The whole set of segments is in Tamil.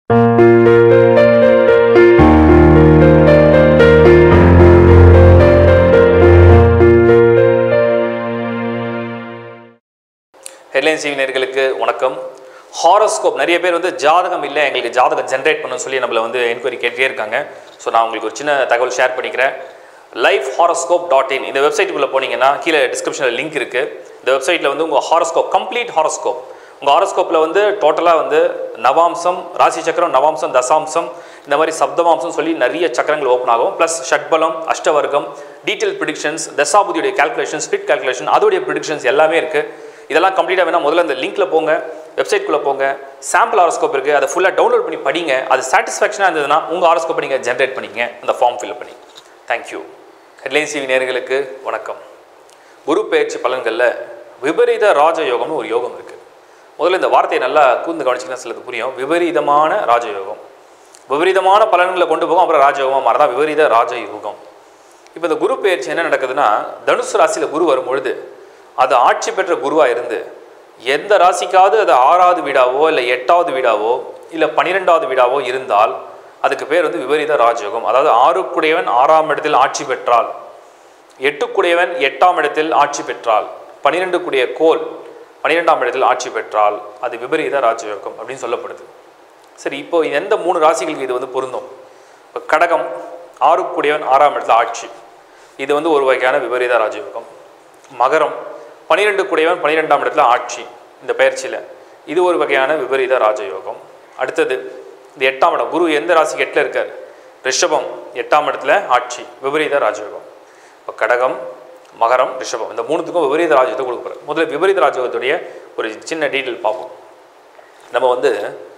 ஹெட்லைன் டிவி நேயர்களுக்கு வணக்கம் ஹாரோஸ்கோப் நிறைய பேர் வந்து ஜாதகம் இல்லை எங்களுக்கு ஜாதகம் ஜென்ரேட் பண்ணணும்னு சொல்லி நம்மளை வந்து என்கொயரி கேட்டே இருக்காங்க ஸோ நான் உங்களுக்கு ஒரு சின்ன தகவல் ஷேர் பண்ணிக்கிறேன் லைஃப் ஹாரோஸ்கோப் டாட் இன் இந்த வெப்சைட்டுக்குள்ளே போனீங்கன்னா கீழே டிஸ்கிரிப்ஷனில் லிங்க் இருக்குது இந்த வெப்சைட்டில் வந்து உங்கள் ஹாரோஸ்கோப் கம்ப்ளீட் ஹாரோஸ்கோப் உங்கள் ஹாரோஸ்கோப்பில் வந்து டோட்டலாக வந்து நவாம்சம் ராசி சக்கரம் நவாம்சம் தசாம்சம் இந்த மாதிரி சப்தமாம்சம் சொல்லி நிறைய சக்கரங்கள் ஓப்பன் ஆகும் ப்ளஸ் ஷட்பலம் அஷ்டவர்க்கம் டீட்டெயில் ப்ரிடிக்ஷன்ஸ் தசாபுதியுடைய கால்குலேஷன் ஸ்பிட் கால்குலேஷன் அதோடைய ப்ரிடிக்ஷன்ஸ் எல்லாமே இருக்குது இதெல்லாம் கம்ப்ளீட்டாக வேணால் முதல்ல இந்த லிங்க்ல போங்க வெப்சைட்குள்ளே போங்க சாம்பிள் ஹாரோஸ்கோப் இருக்குது அதை ஃபுல்லாக டவுன்லோட் பண்ணி படிங்க அது சாட்டிஸ்ஃபேக்ஷனாக இருந்ததுன்னா உங்கள் ஹாரோஸ்கோப்பை நீங்கள் ஜென்ரேட் பண்ணிக்கங்க அந்த ஃபார்ம் ஃபில் பண்ணி தேங்க்யூ ஹெட்லைன்ஸ் டிவி நேயர்களுக்கு வணக்கம் குரு பயிற்சி பலன்களில் விபரீத ராஜயோகம்னு ஒரு யோகம் இருக்குது முதல்ல இந்த வார்த்தையை நல்லா கூர்ந்து கவனிச்சிங்கன்னா சிலது புரியும் விபரீதமான ராஜயோகம் விபரீதமான பலன்களை கொண்டு போகும் அப்புறம் ராஜயோகமாக மாறதான் விபரீத ராஜயோகம் இப்போ இந்த குரு பயிற்சி என்ன நடக்குதுன்னா தனுசு ராசியில் குரு வரும்பொழுது அது ஆட்சி பெற்ற குருவாக இருந்து எந்த ராசிக்காவது அது ஆறாவது வீடாவோ இல்லை எட்டாவது வீடாவோ இல்லை பன்னிரெண்டாவது வீடாவோ இருந்தால் அதுக்கு பேர் வந்து விபரீத ராஜயோகம் அதாவது ஆறுக்குடையவன் ஆறாம் இடத்தில் ஆட்சி பெற்றால் எட்டுக்குடையவன் எட்டாம் இடத்தில் ஆட்சி பெற்றால் பன்னிரெண்டுக்குடைய கோல் பன்னிரெண்டாம் இடத்தில் ஆட்சி பெற்றால் அது விபரீத ராஜயோகம் அப்படின்னு சொல்லப்படுது சரி இப்போ எந்த மூணு ராசிகளுக்கு இது வந்து பொருந்தும் இப்போ கடகம் ஆறுக்குடையவன் ஆறாம் இடத்துல ஆட்சி இது வந்து ஒரு வகையான விபரீத ராஜயோகம் மகரம் பனிரெண்டு குடையவன் பன்னிரெண்டாம் இடத்துல ஆட்சி இந்த பயிற்சியில் இது ஒரு வகையான விபரீத ராஜயோகம் அடுத்தது இந்த எட்டாம் இடம் குரு எந்த ராசிக்கு எட்டில் இருக்கார் ரிஷபம் எட்டாம் இடத்துல ஆட்சி விபரீத ராஜயோகம் இப்போ கடகம் மகரம் ரிஷபம் இந்த மூணுத்துக்கும் விபரீத ராஜயோகத்தை கொடுக்குறாரு முதல்ல விபரீத ராஜயோகத்துடைய ஒரு சின்ன டீட்டெயில் பார்ப்போம் நம்ம வந்து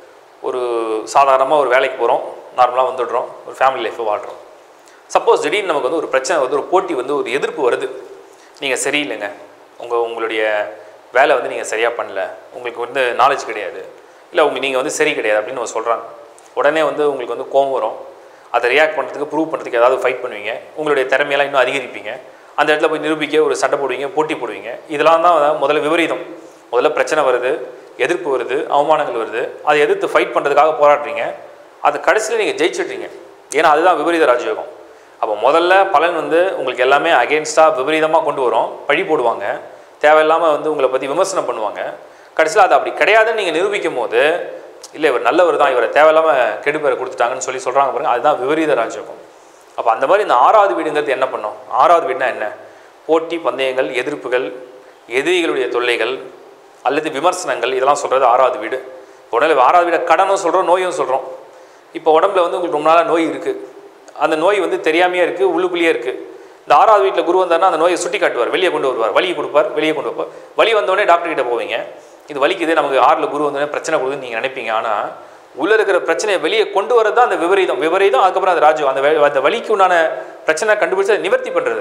ஒரு சாதாரணமாக ஒரு வேலைக்கு போகிறோம் நார்மலாக வந்துடுறோம் ஒரு ஃபேமிலி லைஃப்பை வாழ்கிறோம் சப்போஸ் திடீர்னு நமக்கு வந்து ஒரு பிரச்சனை வந்து ஒரு போட்டி வந்து ஒரு எதிர்ப்பு வருது நீங்கள் சரியில்லைங்க உங்கள் உங்களுடைய வேலை வந்து நீங்கள் சரியாக பண்ணல உங்களுக்கு வந்து நாலேஜ் கிடையாது இல்லை உங்க நீங்கள் வந்து சரி கிடையாது அப்படின்னு நம்ம சொல்கிறாங்க உடனே வந்து உங்களுக்கு வந்து கோவம் வரும் அதை ரியாக்ட் பண்ணுறதுக்கு ப்ரூவ் பண்ணுறதுக்கு ஏதாவது ஃபைட் பண்ணுவீங்க உங்களுடைய திறமையெல்லாம் இன்னும் அதிகரிப்பீங்க அந்த இடத்துல போய் நிரூபிக்க ஒரு சண்டை போடுவீங்க போட்டி போடுவீங்க இதெல்லாம் தான் முதல்ல விபரீதம் முதல்ல பிரச்சனை வருது எதிர்ப்பு வருது அவமானங்கள் வருது அதை எதிர்த்து ஃபைட் பண்ணுறதுக்காக போராடுறீங்க அது கடைசியில் நீங்கள் ஜெயிச்சிடுறீங்க ஏன்னா அதுதான் விபரீத ராஜயோகம் அப்போ முதல்ல பலன் வந்து உங்களுக்கு எல்லாமே அகேன்ஸ்டாக விபரீதமாக கொண்டு வரும் பழி போடுவாங்க தேவையில்லாமல் வந்து உங்களை பற்றி விமர்சனம் பண்ணுவாங்க கடைசியில் அது அப்படி கிடையாதுன்னு நீங்கள் நிரூபிக்கும் போது இல்லை இவர் நல்லவர் தான் இவரை தேவையில்லாமல் கெடுப்பேரை கொடுத்துட்டாங்கன்னு சொல்லி சொல்கிறாங்க பாருங்க அதுதான் விபரீத ராஜயோகம் அப்போ அந்த மாதிரி இந்த ஆறாவது வீடுங்கிறது என்ன பண்ணும் ஆறாவது வீடுனா என்ன போட்டி பந்தயங்கள் எதிர்ப்புகள் எதிரிகளுடைய தொல்லைகள் அல்லது விமர்சனங்கள் இதெல்லாம் சொல்கிறது ஆறாவது வீடு உடனே ஆறாவது வீடை கடனும் சொல்கிறோம் நோயும் சொல்கிறோம் இப்போ உடம்புல வந்து உங்களுக்கு ரொம்ப நாளாக நோய் இருக்குது அந்த நோய் வந்து தெரியாமையே இருக்குது உள்ளுக்குள்ளேயே இருக்குது இந்த ஆறாவது வீட்டில் குரு வந்தாருன்னா அந்த நோயை சுட்டி காட்டுவார் வெளியே கொண்டு வருவார் வலியை கொடுப்பார் வெளியே கொண்டு வைப்பார் வலி வந்தோடனே டாக்டர் கிட்ட போவீங்க இது வலிக்குது நமக்கு ஆறில் குரு வந்தோடனே பிரச்சனை கொடுக்குதுன்னு நீங்கள் நினைப்பீங்க ஆனால் உள்ளே இருக்கிற பிரச்சனையை வெளியே கொண்டு வரது தான் அந்த விபரீதம் விபரீதம் அதுக்கப்புறம் அந்த ராஜ்யம் அந்த வே- அந்த வலிக்கு உண்டான பிரச்சனை கண்டுபிடிச்சு அதை நிவர்த்தி பண்ணுறது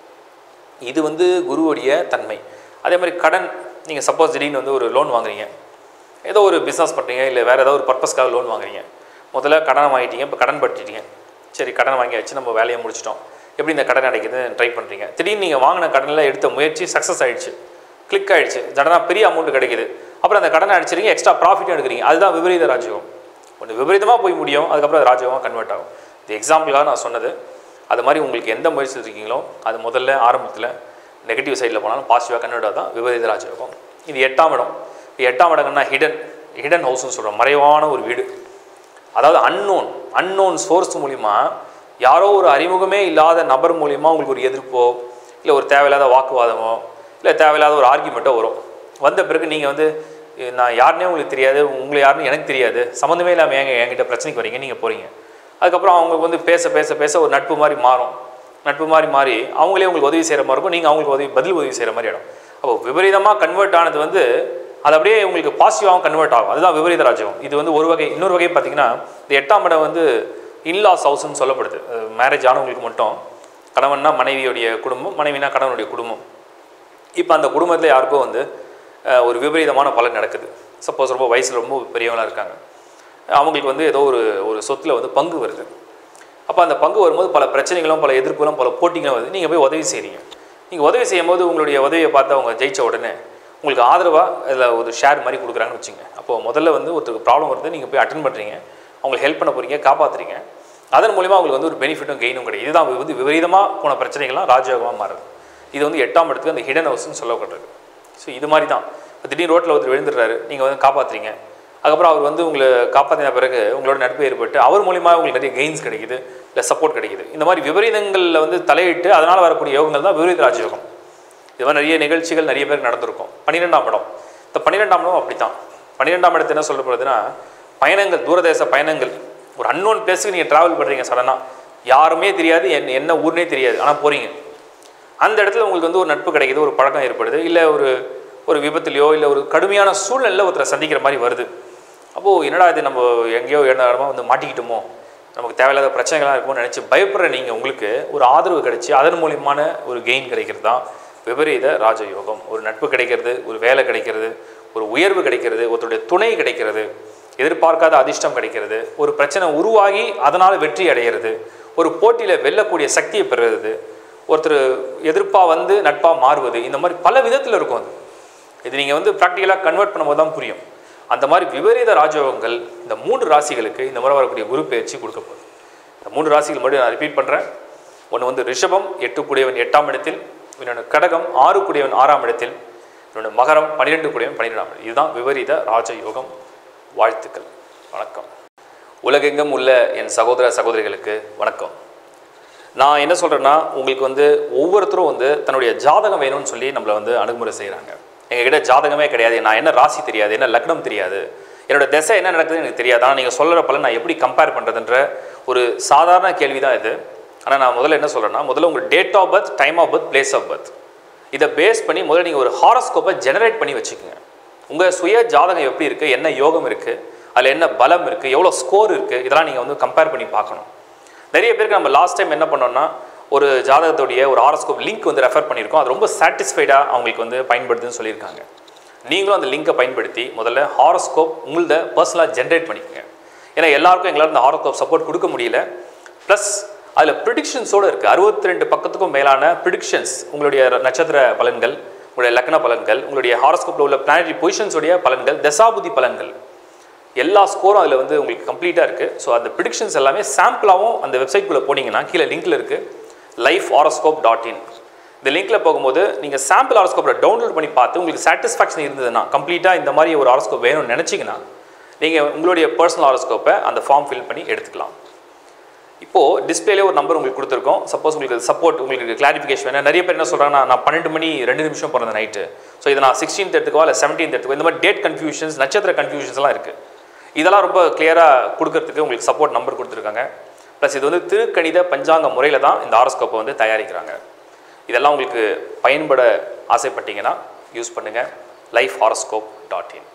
இது வந்து குருவுடைய தன்மை அதே மாதிரி கடன் நீங்கள் சப்போஸ் திடீர்னு வந்து ஒரு லோன் வாங்குறீங்க ஏதோ ஒரு பிஸ்னஸ் பண்ணுறீங்க இல்லை வேறு ஏதோ ஒரு பர்பஸ்க்காக லோன் வாங்குறீங்க முதல்ல கடன் வாங்கிட்டீங்க இப்போ கடன் பட்டுட்டீங்க சரி கடன் வாங்கியாச்சு நம்ம வேலையை முடிச்சிட்டோம் எப்படி இந்த கடன் அடைக்கிறதுன்னு ட்ரை பண்ணுறீங்க திடீர்னு நீங்கள் வாங்கின கடனில் எடுத்த முயற்சி சக்ஸஸ் ஆயிடுச்சு கிளிக் ஆயிடுச்சு சடனாக பெரிய அமௌண்ட் கிடைக்குது அப்புறம் அந்த கடனை அடிச்சிருக்கீங்க எக்ஸ்ட்ரா ப்ராஃபிட்டும் எடுக்கிறீங்க அதுதான் விபரீத ராஜ்யம் ஒன்று விபரீதமாக போய் முடியும் அதுக்கப்புறம் அது ராஜ்யமாக கன்வெர்ட் ஆகும் இது எக்ஸாம்பிளுக்காக நான் சொன்னது அது மாதிரி உங்களுக்கு எந்த முயற்சி இருக்கீங்களோ அது முதல்ல ஆரம்பத்தில் நெகட்டிவ் சைடில் போனாலும் பாசிட்டிவாக கன்வெர்ட் ஆகுதான் விபரீத ராஜயோகம் இது எட்டாம் இடம் இது எட்டாம் இடம்னா ஹிடன் ஹிடன் ஹவுஸ்னு சொல்கிறோம் மறைவான ஒரு வீடு அதாவது அன்னோன் அன்னோன் சோர்ஸ் மூலிமா யாரோ ஒரு அறிமுகமே இல்லாத நபர் மூலிமா உங்களுக்கு ஒரு எதிர்ப்போ இல்லை ஒரு தேவையில்லாத வாக்குவாதமோ இல்லை தேவையில்லாத ஒரு ஆர்கியூமெண்ட்டோ வரும் வந்த பிறகு நீங்கள் வந்து "இது நான் யாருனே உங்களுக்கு தெரியாது உங்களை யாருன்னு எனக்கு தெரியாது சம்மந்தமே இல்லாமல் ஏங்க என்கிட்ட பிரச்சனைக்கு வரீங்க நீங்கள் போகிறீங்க அதுக்கப்புறம் அவங்க வந்து பேச பேச பேச ஒரு நட்பு மாதிரி மாறும் நட்பு மாதிரி மாறி அவங்களே உங்களுக்கு உதவி செய்கிற மாதிரி இருக்கும் நீங்கள் அவங்களுக்கு உதவி பதில் உதவி செய்கிற மாதிரி இடம் அப்போ விபரீதமாக கன்வெர்ட் ஆனது வந்து அது அப்படியே உங்களுக்கு பாசிட்டிவாகவும் கன்வெர்ட் ஆகும் அதுதான் விபரீத ராஜ்யம் இது வந்து ஒரு வகை இன்னொரு வகை பார்த்தீங்கன்னா இந்த எட்டாம் இடம் வந்து இன்லாஸ் ஹவுஸ்னு சொல்லப்படுது மேரேஜ் ஆனவங்களுக்கு மட்டும் கணவன்னா மனைவியுடைய குடும்பம் மனைவினா கணவனுடைய குடும்பம் இப்போ அந்த குடும்பத்தில் யாருக்கோ வந்து அஹ், ஒரு விபரீதமான பலன் நடக்குது சப்போஸ் ரொம்ப வயசில் ரொம்ப பெரியவங்களா இருக்காங்க அவங்களுக்கு வந்து ஏதோ ஒரு ஒரு சொத்தில் வந்து பங்கு வருது அப்போ அந்த பங்கு வரும்போது பல பிரச்சனைகளும் பல எதிர்ப்புகளும் பல போட்டிகளும் வருது நீங்கள் போய் உதவி செய்கிறீங்க நீங்கள் உதவி செய்யும்போது உங்களுடைய உதவியை பார்த்து அவங்க ஜெயிச்ச உடனே உங்களுக்கு ஆதரவாக அதில் ஒரு ஷேர் மாதிரி கொடுக்குறாங்கன்னு வச்சுங்க அப்போது முதல்ல வந்து ஒருத்தருக்கு ப்ராப்ளம் வருது நீங்கள் போய் அட்டன் பண்ணுறீங்க அவங்களுக்கு ஹெல்ப் பண்ண போகிறீங்க காப்பாற்றுறீங்க அதன் மூலிமா அவங்களுக்கு வந்து ஒரு பெனிஃபிட்டும் கெயினும் கிடைக்கும் இதுதான் வந்து விபரீதமாக போன பிரச்சனைகள்லாம் ராஜயோகமாக மாறுது இது வந்து எட்டாம் இடத்துக்கு அந்த ஹிடன் ஹவுஸ்னு சொல்லப்படுறது ஸோ இது மாதிரி தான் இப்போ திடீர்னு ரோட்டில் ஒருத்தர் விழுந்துடுறாரு நீங்கள் வந்து காப்பாற்றுறீங்க அதுக்கப்புறம் அவர் வந்து உங்களை காப்பாற்றின பிறகு உங்களோட நட்பு ஏற்பட்டு அவர் மூலிமா உங்களுக்கு நிறைய கெயின்ஸ் கிடைக்குது இல்லை சப்போர்ட் கிடைக்குது இந்த மாதிரி விபரீதங்களில் வந்து தலையிட்டு அதனால் வரக்கூடிய யோகங்கள் தான் விபரீத ராஜயோகம் இது மாதிரி நிறைய நிகழ்ச்சிகள் நிறைய பேருக்கு நடந்திருக்கும் பன்னிரெண்டாம் இடம் இந்த பன்னிரெண்டாம் இடம் அப்படி தான் பன்னிரெண்டாம் இடத்து என்ன சொல்லப்படுதுன்னா பயணங்கள் தூரதேச பயணங்கள் ஒரு அன்னோன் பிளேஸுக்கு நீங்கள் ட்ராவல் பண்ணுறீங்க சடனாக யாருமே தெரியாது என் என்ன ஊர்னே தெரியாது ஆனால் போகிறீங்க அந்த இடத்துல உங்களுக்கு வந்து ஒரு நட்பு கிடைக்குது ஒரு பழக்கம் ஏற்படுது இல்லை ஒரு ஒரு விபத்துலையோ இல்லை ஒரு கடுமையான சூழ்நிலையில் ஒருத்தரை சந்திக்கிற மாதிரி வருது அப்போது என்னடா இது நம்ம எங்கேயோ இடமா வந்து மாட்டிக்கிட்டோமோ நமக்கு தேவையில்லாத பிரச்சனைகள்லாம் இருக்குமோ நினச்சி பயப்படுற நீங்கள் உங்களுக்கு ஒரு ஆதரவு கிடைச்சி அதன் மூலியமான ஒரு கெயின் கிடைக்கிறது தான் விபரீத ராஜயோகம் ஒரு நட்பு கிடைக்கிறது ஒரு வேலை கிடைக்கிறது ஒரு உயர்வு கிடைக்கிறது ஒருத்தருடைய துணை கிடைக்கிறது எதிர்பார்க்காத அதிர்ஷ்டம் கிடைக்கிறது ஒரு பிரச்சனை உருவாகி அதனால் வெற்றி அடைகிறது ஒரு போட்டியில் வெல்லக்கூடிய சக்தியை பெறுறது ஒருத்தர் எதிர்ப்பாக வந்து நட்பாக மாறுவது இந்த மாதிரி பல விதத்தில் இருக்கும் அது இது நீங்கள் வந்து ப்ராக்டிக்கலாக கன்வெர்ட் பண்ணும்போது தான் புரியும் அந்த மாதிரி விபரீத ராஜயோகங்கள் இந்த மூன்று ராசிகளுக்கு இந்த முறை வரக்கூடிய குரு பயிற்சி கொடுக்க போகுது இந்த மூன்று ராசிகள் மட்டும் நான் ரிப்பீட் பண்ணுறேன் ஒன்று வந்து ரிஷபம் எட்டு கூடியவன் எட்டாம் இடத்தில் இன்னொன்று கடகம் ஆறு கூடியவன் ஆறாம் இடத்தில் இன்னொன்று மகரம் பன்னிரெண்டு கூடியவன் பன்னிரெண்டாம் இடத்தில் இதுதான் விபரீத ராஜயோகம் வாழ்த்துக்கள் வணக்கம் உலகெங்கும் உள்ள என் சகோதர சகோதரிகளுக்கு வணக்கம் நான் என்ன சொல்கிறேன்னா உங்களுக்கு வந்து ஒவ்வொருத்தரும் வந்து தன்னுடைய ஜாதகம் வேணும்னு சொல்லி நம்மளை வந்து அணுகுமுறை செய்கிறாங்க எங்ககிட்ட ஜாதகமே கிடையாது நான் என்ன ராசி தெரியாது என்ன லக்னம் தெரியாது என்னோட திசை என்ன நடக்குதுன்னு எனக்கு தெரியாது ஆனால் நீங்கள் சொல்கிற பலன் நான் எப்படி கம்பேர் பண்ணுறதுன்ற ஒரு சாதாரண கேள்வி தான் இது ஆனால் நான் முதல்ல என்ன சொல்கிறேன்னா முதல்ல உங்கள் date of birth time of birth place of birth இதை பேஸ் பண்ணி முதல்ல நீங்கள் ஒரு ஹாரஸ்கோப்பை ஜெனரேட் பண்ணி வச்சுக்கோங்க உங்கள் சுய ஜாதகம் எப்படி இருக்குது என்ன யோகம் இருக்குது அதில் என்ன பலம் இருக்குது எவ்வளோ ஸ்கோர் இருக்குது இதெல்லாம் நீங்கள் வந்து கம்பேர் பண்ணி பார்க்கணும் நிறைய பேருக்கு நம்ம லாஸ்ட் டைம் என்ன பண்ணோம்னா ஒரு ஜாதகத்துடைய ஒரு ஹாரஸ்கோப் லிங்க் வந்து ரெஃபர் பண்ணியிருக்கோம் அது ரொம்ப சாட்டிஸ்ஃபைடாக அவங்களுக்கு வந்து பயன்படுதுன்னு சொல்லியிருக்காங்க நீங்களும் அந்த லிங்கை பயன்படுத்தி முதல்ல ஹாரஸ்கோப் உங்களத பர்சனலாக ஜென்ரேட் பண்ணிக்கோங்க ஏன்னா எல்லாருக்கும் எங்களால் இந்த ஹாரஸ்கோப் சப்போர்ட் கொடுக்க முடியல ப்ளஸ் அதில் ப்ரிடிக்ஷன்ஸோடு இருக்குது அறுபத்தி ரெண்டு பக்கத்துக்கும் மேலான ப்ரிடிக்ஷன்ஸ் உங்களுடைய நட்சத்திர பலன்கள் உங்களுடைய லக்ன பலன்கள் உங்களுடைய ஹாரஸ்கோப்பில் உள்ள பிளானரி பொசிஷன்ஸோடைய பலன்கள் தசாபுதி பலன்கள் எல்லா ஸ்கோரும் அதில் வந்து உங்களுக்கு கம்ப்ளீட்டாக இருக்குது ஸோ அந்த ப்ரிடிக்ஷன்ஸ் எல்லாமே சாம்பிளாகவும் அந்த வெப்சைட்குள்ளே போனீங்கன்னா கீழே லிங்க்கில் இருக்குது லைஃப் ஹாரஸ்கோப் டாட் இன் இந்த லிங்க்கில் போகும்போது நீங்கள் சாம்பிள் ஹாரஸ்கோப்பில் டவுன்லோட் பண்ணி பார்த்து உங்களுக்கு சாட்டிஸ்ஃபேக்ஷன் இருந்ததுன்னா கம்ப்ளீட்டாக இந்த மாதிரி ஒரு ஹாரஸ்கோப் வேணும்னு நினச்சிங்கன்னா நீங்கள் உங்களுடைய பர்சனல் ஹாரஸ்கோப்பை அந்த ஃபார்ம் ஃபில் பண்ணி எடுத்துக்கலாம் இப்போது டிஸ்பிளேலே ஒரு நம்பர் உங்களுக்கு கொடுத்துருக்கோம் சப்போஸ் உங்களுக்கு சப்போர்ட் உங்களுக்கு கிளாரிஃபிகேஷன் வேணும் நிறைய பேர் என்ன சொல்கிறாங்கன்னா நான் பன்னெண்டு மணி ரெண்டு நிமிஷம் பிறந்த நைட்டு ஸோ இதை நான் சிக்ஸ்டீன்த் எடுத்துக்கவா இல்லை செவன்டீன்த் எடுத்துக்கோ இந்த மாதிரி டேட் கன்ஃபியூஷன்ஸ் நட்சத்திர கன்ஃபியூஷன்ஸ்லாம் இருக்குது இதெல்லாம் ரொம்ப கிளியராக கொடுக்கறதுக்கு உங்களுக்கு சப்போர்ட் நம்பர் கொடுத்துருக்காங்க ப்ளஸ் இது வந்து திருக்கணித பஞ்சாங்க முறையில் தான் இந்த ஆரோஸ்கோப்பை வந்து தயாரிக்கிறாங்க இதெல்லாம் உங்களுக்கு பயன்பட ஆசைப்பட்டீங்கன்னா யூஸ் பண்ணுங்கள் லைஃப் ஹாரோஸ்கோப் டாட் இன்